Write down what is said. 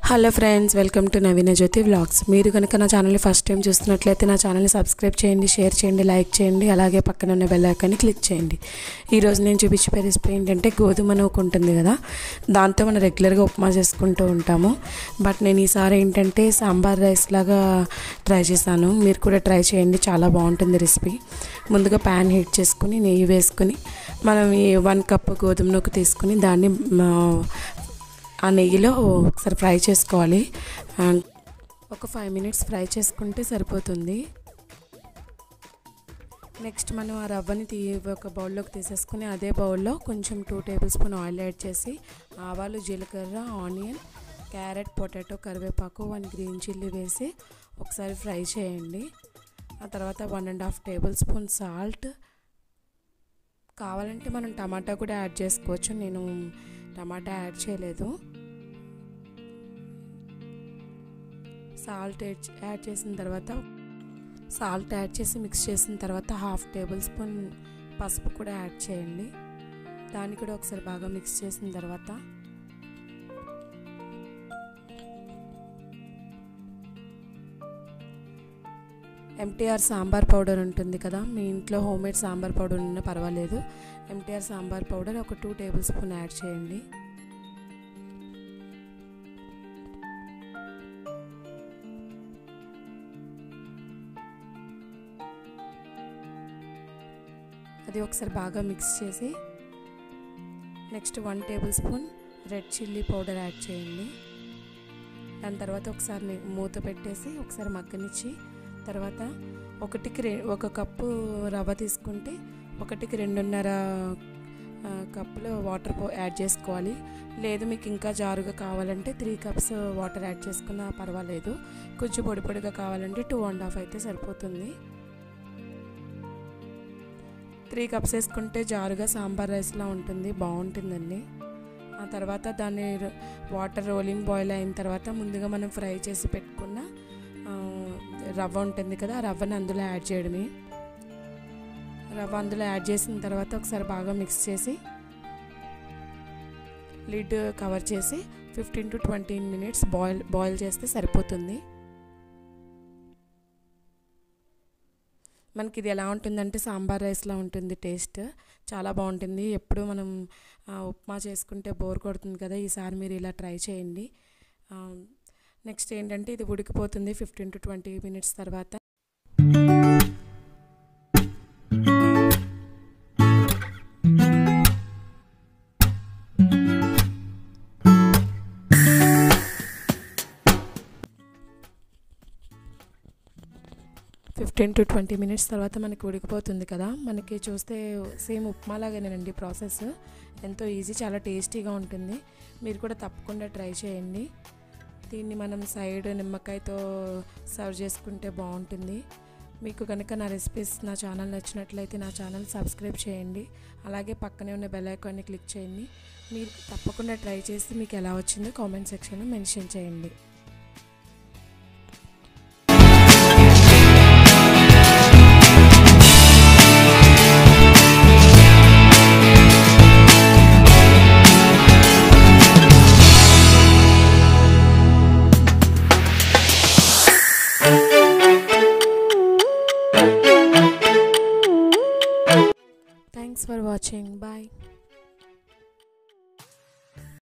hello friends welcome to Naveena Jyothi vlogs మీరు కనుక నా ఛానల్ని ఫస్ట్ టైం చూస్తున్నట్లయితే నా ఛానల్ని సబ్స్క్రైబ్ చేయండి షేర్ చేయండి లైక్ చేయండి అలాగే పక్కన ఉన్న బెల్ ఐకాన్ని క్లిక్ చేయండి ఈరోజు నేను చూపించే రెసిపీ ఏంటంటే గోధుమ నూక ఉంటుంది కదా దాంతో మనం రెగ్యులర్గా ఉప్మా చేసుకుంటూ ఉంటాము బట్ నేను ఈసారి ఏంటంటే సాంబార్ రైస్ లాగా ట్రై చేశాను మీరు కూడా ట్రై చేయండి చాలా బాగుంటుంది రెసిపీ ముందుగా ప్యాన్ హీట్ చేసుకుని నెయ్యి వేసుకుని మనం ఈ వన్ కప్ గోధుమ నూక తీసుకుని దాన్ని మా, ఆ నెయ్యిలో ఒకసారి ఫ్రై చేసుకోవాలి ఆ, ఒక ఫైవ్ మినిట్స్ ఫ్రై చేసుకుంటే సరిపోతుంది నెక్స్ట్ మనం ఆ రవ్వని తీ ఒక బౌల్లోకి తీసేసుకుని అదే బౌల్లో కొంచెం two tablespoon oil add చేసి ఆవాలు జీలకర్ర ఆనియన్ క్యారెట్ పొటాటో కరివేపాకు వన్ గ్రీన్ చిల్లీ వేసి ఒకసారి ఫ్రై చేయండి ఆ తర్వాత one and half tablespoon salt కావాలంటే మనం టమాటా కూడా యాడ్ చేసుకోవచ్చు నేను టమాటా యాడ్ చేయలేదు సాల్ట్ యాడ్ చేసిన తర్వాత సాల్ట్ యాడ్ చేసి మిక్స్ చేసిన తర్వాత హాఫ్ టేబుల్ స్పూన్ పసుపు కూడా యాడ్ చేయండి దాన్ని కూడా ఒకసారి బాగా మిక్స్ చేసిన తర్వాత ఎంటీఆర్ సాంబార్ పౌడర్ ఉంటుంది కదా మీ ఇంట్లో హోమ్ మేడ్ సాంబార్ పౌడర్ ఉన్నా పర్వాలేదు ఎంటీఆర్ సాంబార్ పౌడర్ ఒక టూ టేబుల్ స్పూన్ యాడ్ చేయండి అది ఒకసారి బాగా మిక్స్ చేసి next one tablespoon red chilli powder add చేయండి దాని తర్వాత ఒకసారి ని- మూత పెట్టేసి ఒకసారి మగ్గనిచ్చి తర్వాత ఒకటికి రె ఒక కప్పు రవ్వ తీసుకుంటే ఒకటికి రెండున్నర ఆ, కప్పులు వాటర్ పో యాడ్ చేసుకోవాలి లేదు మీకు ఇంకా జారుగా కావాలంటే త్రీ కప్స్ వాటర్ యాడ్ చేసుకున్నా పర్వాలేదు కొంచెం పొడి పొడిగా కావాలంటే టూ అండ్ హాఫ్ అయితే సరిపోతుంది త్రీ కప్స్ వేసుకుంటే జారుగా సాంబార్ రైస్లా ఉంటుంది బాగుంటుందండి ఆ తర్వాత దాన్ని ర- వాటర్ రోలింగ్ బాయిల్ అయిన తర్వాత ముందుగా మనం ఫ్రై చేసి పెట్టుకున్న ఆ, రవ్వ ఉంటుంది కదా ఆ రవ్వని అందులో యాడ్ చేయడమే రవ్వ అందులో యాడ్ చేసిన తర్వాత ఒకసారి బాగా మిక్స్ చేసి లిడ్ కవర్ చేసి fifteen to twenty minutes boil boil చేస్తే సరిపోతుంది మనకి ఇది ఎలా ఉంటుందంటే సాంబార్ రైస్లా ఉంటుంది టేస్ట్ చాలా బాగుంటుంది ఎప్పుడు మనం ఆ, ఉప్మా చేసుకుంటే బోర్ కొడుతుంది కదా ఈసారి మీరు ఇలా ట్రై చేయండి నెక్స్ట్ ఏంటంటే ఇది ఉడికిపోతుంది ఫిఫ్టీన్ టు ట్వంటీ మినిట్స్ తర్వాత ఫిఫ్టీన్ టు ట్వంటీ మినిట్స్ తర్వాత మనకి ఉడికిపోతుంది కదా మనకి చూస్తే సేమ్ ఉప్మా లాగానేనండి ప్రాసెస్ ఎంతో ఈజీ చాలా టేస్టీగా ఉంటుంది మీరు కూడా తప్పకుండా ట్రై చేయండి దీన్ని మనం సైడ్ నిమ్మకాయతో సర్వ్ చేసుకుంటే బాగుంటుంది మీకు కనుక నా రెసిపీస్ నా ఛానల్ నచ్చినట్లయితే నా ఛానల్ సబ్స్క్రైబ్ చేయండి అలాగే పక్కనే ఉన్న బెల్ ఐకాన్ని క్లిక్ చేయండి మీరు తప్పకుండా ట్రై చేసి మీకు ఎలా వచ్చిందో కామెంట్ సెక్షన్లో మెన్షన్ చేయండి